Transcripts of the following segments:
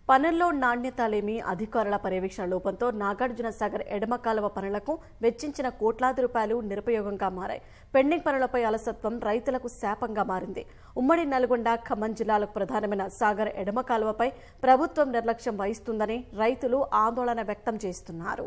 పనుల్లో నాణ్యత లేమి అధికారుల పర్యవేక్షణ లోపంతో నాగార్జున సాగర్ ఎడమ కాలువ పనులకు వెచ్చించిన కోట్లాది రూపాయలు నిరుపయోగంగా మారాయి పెండింగ్ పనులపై అలసత్వం రైతులకు శాపంగా మారింది ఉమ్మడి నల్గొండ ఖమ్మం జిల్లాలకు ప్రధానమైన సాగర్ ఎడమ కాలువపై ప్రభుత్వం నిర్లక్ష్యం వహిస్తుందని రైతులు ఆందోళన వ్యక్తం చేస్తున్నారు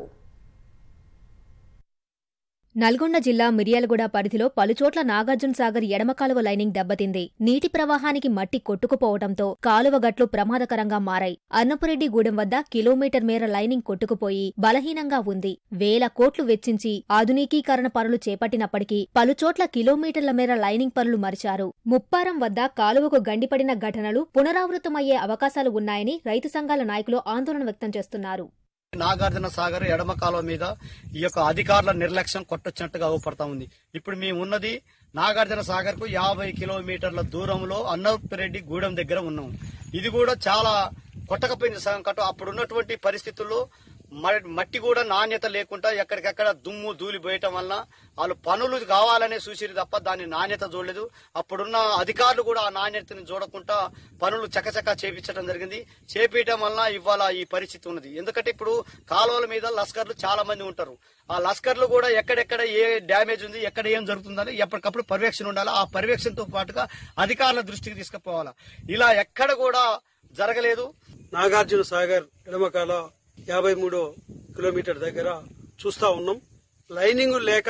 నల్గొండ జిల్లా మిర్యాలగూడ పరిధిలో పలుచోట్ల నాగార్జున సాగర్ ఎడమ కాలువ లైనింగ్ దెబ్బతింది నీటి ప్రవాహానికి మట్టి కొట్టుకుపోవడంతో కాలువ గట్లు ప్రమాదకరంగా మారాయి అన్నపురెడ్డిగూడెం వద్ద కిలోమీటర్ మేర లైనింగ్ కొట్టుకుపోయి బలహీనంగా ఉంది వేల కోట్లు వెచ్చించి ఆధునికీకరణ పనులు చేపట్టినప్పటికీ పలుచోట్ల కిలోమీటర్ల మేర లైనింగ్ పనులు మరిచారు ముప్పారం వద్ద కాలువకు గండిపడిన ఘటనలు పునరావృతమయ్యే అవకాశాలు ఉన్నాయని రైతు సంఘాల నాయకులు ఆందోళన వ్యక్తం చేస్తున్నారు నాగార్జున సాగర్ ఎడమ కాలువ మీద ఈ యొక్క అధికారుల నిర్లక్ష్యం కొట్టొచ్చినట్టుగా అవుపడతా ఉంది ఇప్పుడు మేము ఉన్నది నాగార్జున సాగర్ కు యాభై కిలోమీటర్ల దూరంలో అన్నపరెడ్డి గూడెం దగ్గర ఉన్నాం ఇది కూడా చాలా కొట్టకపోయింది సగం కట్ట అప్పుడు ఉన్నటువంటి పరిస్థితుల్లో మ- మట్టి కూడా నాణ్యత లేకుండా ఎక్కడికెక్కడ దుమ్ము ధూళి పోయటం వలన వాళ్ళు పనులు కావాలనే చూసిరు తప్ప దాని నాణ్యత చూడలేదు అప్పుడున్న అధికారులు కూడా ఆ నాణ్యతని చూడకుండా పనులు చకచకా చేపించడం జరిగింది చేపించడం వలన ఇవాళ ఈ పరిస్థితి ఉన్నది ఎందుకంటే ఇప్పుడు కాలువల మీద లస్కర్లు చాలా మంది ఉంటారు ఆ లస్కర్లు కూడా ఎక్కడెక్కడ ఏ డ్యామేజ్ ఉంది ఎక్కడ ఏం జరుగుతుందని ఎప్పటికప్పుడు పర్యవేక్షణ ఉండాలి ఆ పర్యవేక్షణతో పాటుగా అధికారుల దృష్టికి తీసుకుపోవాలి ఇలా ఎక్కడ కూడా జరగలేదు నాగార్జున సాగర్ ఎడమకాల యాభై మూడో కిలోమీటర్ దగ్గర చూస్తా ఉన్నాం లైనింగ్ లేక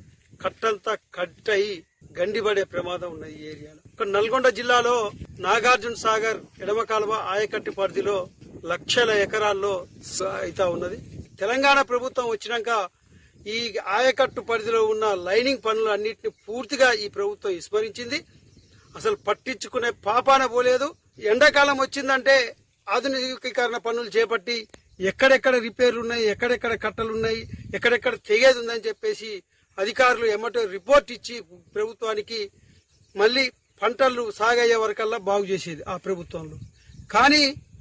కట్టంతా కట్ అయి గండిపడే ప్రమాదం ఉన్నది ఈ ఏరియాలో ఇక్కడ నల్గొండ జిల్లాలో నాగార్జున సాగర్ ఎడమ కాలువ ఆయకట్టు పరిధిలో లక్షల ఎకరాల్లో స- అయితా ఉన్నది తెలంగాణ ప్రభుత్వం వచ్చినాక ఈ ఆయకట్టు పరిధిలో ఉన్న లైనింగ్ పనులు అన్నింటిని పూర్తిగా ఈ ప్రభుత్వం విస్మరించింది అసలు పట్టించుకునే పాపాన పోలేదు ఎండాకాలం వచ్చిందంటే ఆధునికీకరణ పనులు చేపట్టి ఎక్కడెక్కడ రిపేర్లు ఉన్నాయి ఎక్కడెక్కడ కట్టలు ఉన్నాయి ఎక్కడెక్కడ తెగేది ఉందని చెప్పేసి అధికారులు ఎమ్మటో రిపోర్ట్ ఇచ్చి ప్రభుత్వానికి మళ్ళీ పంటలు సాగయ్యే వరకల్లా బాగు చేసేది ఆ ప్రభుత్వంలో కానీ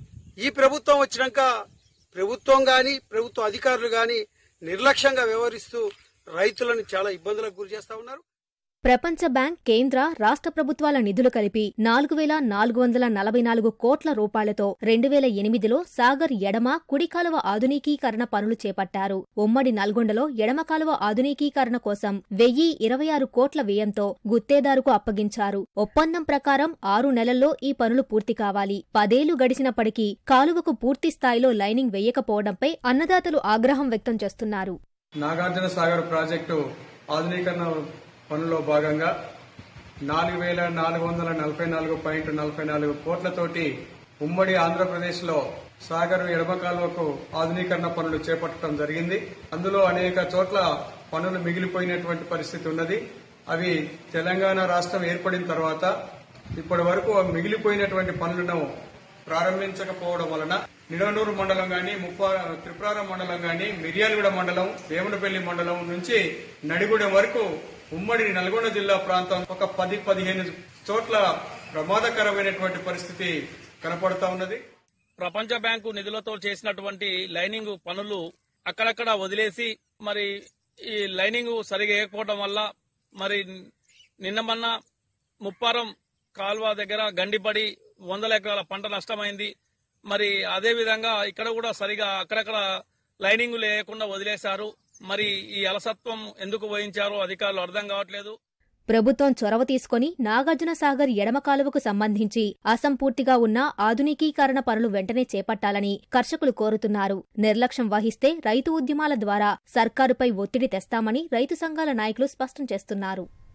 ఈ ప్రభుత్వం వచ్చినాక ప్రభుత్వం గాని ప్రభుత్వ అధికారులు గాని నిర్లక్ష్యంగా వ్యవహరిస్తూ రైతులను చాలా ఇబ్బందులకు గురి చేస్తా ఉన్నారు ప్రపంచ బ్యాంక్ కేంద్ర రాష్ట్ర ప్రభుత్వాల నిధులు కలిపి నాలుగు వేల నాలుగు వందల నలభై నాలుగు కోట్ల రూపాయలతో రెండు వేల ఎనిమిదిలో సాగర్ ఎడమ కుడి కాలువ ఆధునికీకరణ పనులు చేపట్టారు ఉమ్మడి నల్గొండలో ఎడమ కాలువ ఆధునికీకరణ కోసం వెయ్యి ఇరవై ఆరు కోట్ల వ్యయంతో గుత్తేదారుకు అప్పగించారు ఒప్పందం ప్రకారం ఆరు నెలల్లో ఈ పనులు పూర్తి కావాలి పదేళ్లు గడిచినప్పటికీ కాలువకు పూర్తి స్థాయిలో లైనింగ్ వేయకపోవడంపై అన్నదాతలు ఆగ్రహం వ్యక్తం చేస్తున్నారు నాగార్జున సాగర్ ప్రాజెక్టు ఆధునీకరణ పనుల్లో భాగంగా నాలుగు వేల నాలుగు వందల నలభై నాలుగు పాయింట్ నలభై నాలుగు కోట్లతోటి ఉమ్మడి ఆంధ్రప్రదేశ్లో సాగర్ ఎడమ కాలువకు ఆధునీకరణ పనులు చేపట్టడం జరిగింది అందులో అనేక చోట్ల పనులు మిగిలిపోయినటువంటి పరిస్థితి ఉన్నది అవి తెలంగాణ రాష్ట్రం ఏర్పడిన తర్వాత ఇప్పటి వరకు ఆ మిగిలిపోయినటువంటి పనులను ప్రారంభించకపోవడం వలన నిడనూరు మండలం గాని ముప్ప త్రిపురారం మండలం గాని మిర్యాలగూడ మండలం వేములపల్లి మండలం నుంచి నడిగూడెం వరకు ఉమ్మడి నల్గొండ జిల్లా ప్రాంతం ఒక పది పదిహేను చోట్ల ప్రమాదకరమైనటువంటి పరిస్థితి కనపడతా ఉన్నది ప్రపంచ బ్యాంకు నిధులతో చేసినటువంటి లైనింగ్ పనులు అక్కడక్కడ వదిలేసి మరి ఈ లైనింగ్ సరిగా వేయకపోవడం వల్ల మరి నిన్న మొన్న ముప్పారం కాల్వ దగ్గర గండిపడి వందల ఎకరాల పంట నష్టమైంది మరి అదే విధంగా ఇక్కడ కూడా సరిగా అక్కడక్కడ లైనింగ్ లేకుండా వదిలేశారు మరి ఈ అలసత్వం ఎందుకు వహించారో అధికారులు అర్థం కావట్లేదు ప్రభుత్వం చొరవ తీసుకొని నాగార్జున సాగర్ ఎడమ కాలువకు సంబంధించి అసంపూర్తిగా ఉన్న ఆధునికీకరణ పనులు వెంటనే చేపట్టాలని కర్షకులు కోరుతున్నారు నిర్లక్ష్యం వహిస్తే రైతు ఉద్యమాల ద్వారా సర్కారుపై ఒత్తిడి తెస్తామని రైతు సంఘాల నాయకులు స్పష్టం చేస్తున్నారు